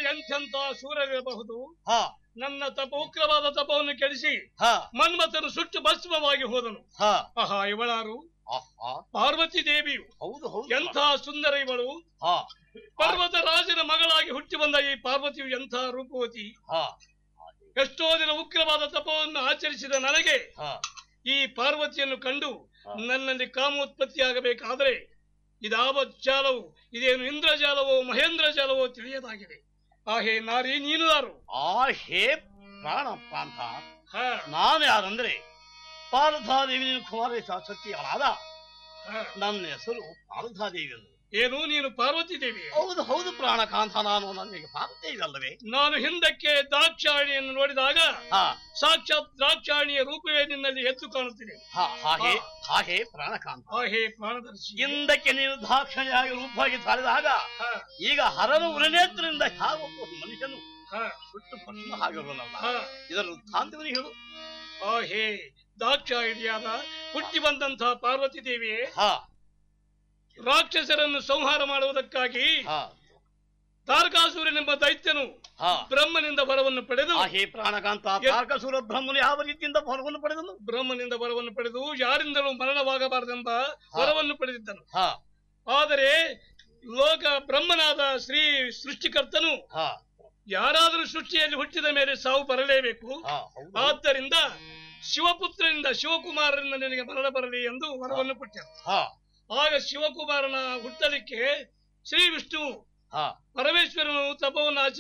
ಎಂಥೆಂಥ ಶೂರರಿರಬಹುದು ಹಾ ನನ್ನ ತಪ ಉಗ್ರವಾದ ತಪವನ್ನು ಕೆಡಿಸಿ ಹಾ ಮನ್ಮಥನು ಸುಟ್ಟು ಭಸ್ಮವಾಗಿ ಹೋದನು ಹಾ ಆಹಾ ಇವಳಾರು ಆಹಾ ಪಾರ್ವತಿ ದೇವಿಯು ಹೌದು ಹೌದು ಎಂಥ ಸುಂದರ ಇವಳು ಹಾ ಪರ್ವತ ರಾಜನ ಮಗಳಾಗಿ ಹುಟ್ಟಿ ಬಂದ ಈ ಪಾರ್ವತಿಯು ಎಂಥ ರೂಪವತಿ ಹಾ ಎಷ್ಟೋ ದಿನ ಉಗ್ರವಾದ ತಪವನ್ನು ಆಚರಿಸಿದ ನನಗೆ ಹಾ ಈ ಪಾರ್ವತಿಯನ್ನು ಕಂಡು ಹಾ. ನನ್ನಲ್ಲಿ ಕಾಮೋತ್ಪತ್ತಿಯಾಗಬೇಕಾದರೆ ಇದಾವ ಜಾಲವು ಇದೇನು ಇಂದ್ರಜಾಲವೋ ಮಹೇಂದ್ರ ಜಾಲವೋ ತಿಳಿಯದಾಗಿದೆ ಆಹೇ ನಾರಿ ನೀನು ಯಾರು ಆ ಹೇ ಪ್ರಾಣ ಪ್ರಾಂತ ಹಾ, ನಾನು ಯಾರಂದ್ರೆ ಪಾರ್ಥಾದೇವಿ ನಿನ್ನ ಕುಮಾರೇಶ ಸತ್ಯಗಳಾದ ಹಾ. ನನ್ನ ಹೆಸರು ಪಾರ್ಥಾದೇವಿ ಎಂದು ಏನು ನೀನು ಪಾರ್ವತಿ ದೇವಿ ಹೌದು ಹೌದು ಪ್ರಾಣಕಾಂತ ನಾನು ನನಗೆ ಪಾರ್ಥದೇವಿ ಅಲ್ಲವೇ ನಾನು ಹಿಂದಕ್ಕೆ ದ್ರಾಕ್ಷಾಣಿಯನ್ನು ನೋಡಿದಾಗ ಹಾ ಸಾಕ್ಷಾತ್ ದ್ರಾಕ್ಷಾಣಿಯ ರೂಪವೇ ನಿನ್ನಲ್ಲಿ ಎದ್ದು ಕಾಣುತ್ತಿದೆ ಹಾ ಹಾಗೆ ಹಾಗೆ ಪ್ರಾಣಕಾಂತ ಆಹೇ ಪ್ರಾಣದರ್ಶಿ ಹಿಂದಕ್ಕೆ ನೀನು ದಾಕ್ಷಿಣ್ಯಾಗಿ ರೂಪವಾಗಿ ತಾಳಿದಾಗ ಹಾ, ಈಗ ಹರನ ಉರನೇತ್ರದಿಂದ ಯಾವೊಬ್ಬ ಮನುಷ್ಯನು ಹಾ, ಸುಟ್ಟು ಪಟ್ಟು ಆಗಿರುವನಲ್ಲ ಹಾ. ಇದರ ವೃತ್ತಾಂತವನ್ನು ಹೇಳು ಆಹೇ ದಾಕ್ಷಾಯಿಣಿಯಾದ ಹುಟ್ಟಿ ಬಂದಂತಹ ಪಾರ್ವತಿ ದೇವಿಯೇ ಹಾ ರಾಕ್ಷಸರನ್ನು ಸಂಹಾರ ಮಾಡುವುದಕ್ಕಾಗಿ ಹಾ ತಾರಕಾಸುರನೆಂಬ ದೈತ್ಯನು ಹಾ ಬ್ರಹ್ಮನಿಂದ ವರವನ್ನು ಪಡೆದು ಆ ಹೇ ಪ್ರಾಣಕಾಂತ ತಾರಕಸುರ ಬ್ರಹ್ಮನು ಯಾವ ರೀತಿಯಿಂದ ಫಲವನ್ನು ಪಡೆದನು ಬ್ರಹ್ಮನಿಂದ ವರವನ್ನು ಪಡೆದು ಯಾರಿಂದಲೂ ಮರಣವಾಗಬಾರದೆಂಬ ವರವನ್ನು ಪಡೆದಿದ್ದನು ಹಾ ಆದರೆ ಲೋಕ ಬ್ರಹ್ಮನಾದ ಶ್ರೀ ಸೃಷ್ಟಿಕರ್ತನು ಹಾ ಯಾರಾದರೂ ಸೃಷ್ಟಿಯಲ್ಲಿ ಹುಟ್ಟಿದ ಮೇಲೆ ಸಾವು ಬರಲೇಬೇಕು ಹಾ ಹೌದು ಆದ್ದರಿಂದ ಶಿವಪುತ್ರನಿಂದ ಶಿವಕುಮಾರನಿಂದ ನಿನಗೆ ಮರಣ ಬರಲಿ ಎಂದು ವರವನ್ನು ಕೊಟ್ಟರು ಹಾ ಆಗ ಶಿವಕುಮಾರನ ಹುಟ್ಟಲಿಕ್ಕೆ ಶ್ರೀ ವಿಷ್ಣುವು ಹಾ ಪರಮೇಶ್ವರನು ತಪವನ್ನು ಆಚರಿಸಿ